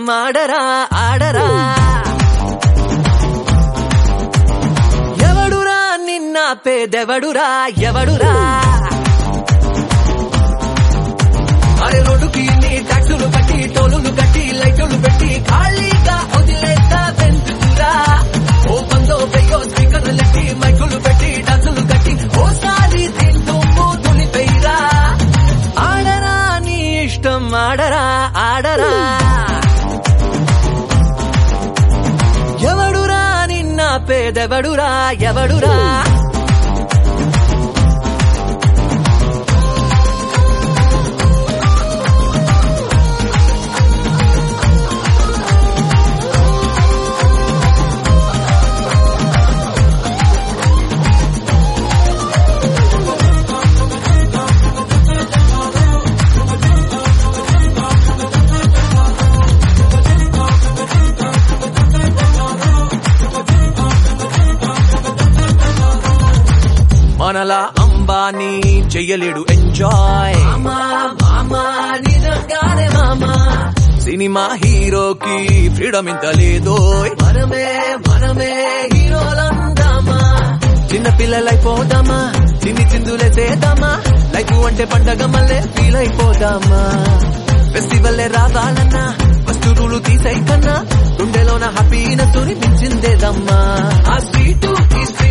ఆడరా ఆడరా ఎవడురా నిన్న పేదెవడురా ఎవడురా అరే రోడ్డుకి నీ ట్యాక్సులు కట్టి టోలులు కట్టి లైట్లు పెట్టి ఖాళీగా వదిలేస్తా పెంచుకురా ఓ పందో పెయ్యో స్పీకర్లు లెట్టి మైకులు పెట్టి డస్సులు కట్టి ఓసారి తింటూ తులిపెయ్యరా ఆడరా నీ ఇష్టం ఆడరా ఆడరా ఎవడురా నిన్న పేదెవడురా ఎవడురా మనలా అంబానీ చెయ్యలేడు ఎంజాయ్ సినిమా హీరోకి ఫ్రీడమ్ ఇంత లేదో మనమే మనమే హీరోలందామా చిన్న పిల్లలైపోదామా చిన్ని చిందులేసేద్దామా లైఫ్ అంటే పండగ మళ్ళీ ఫీల్ అయిపోదామా ఫెస్టివల్ రావాలన్నా వస్తువులు తీసై కన్నా గుండెలోన హ్యాపీనెస్ మించిందేదమ్మా ఆ స్వీటు ఈ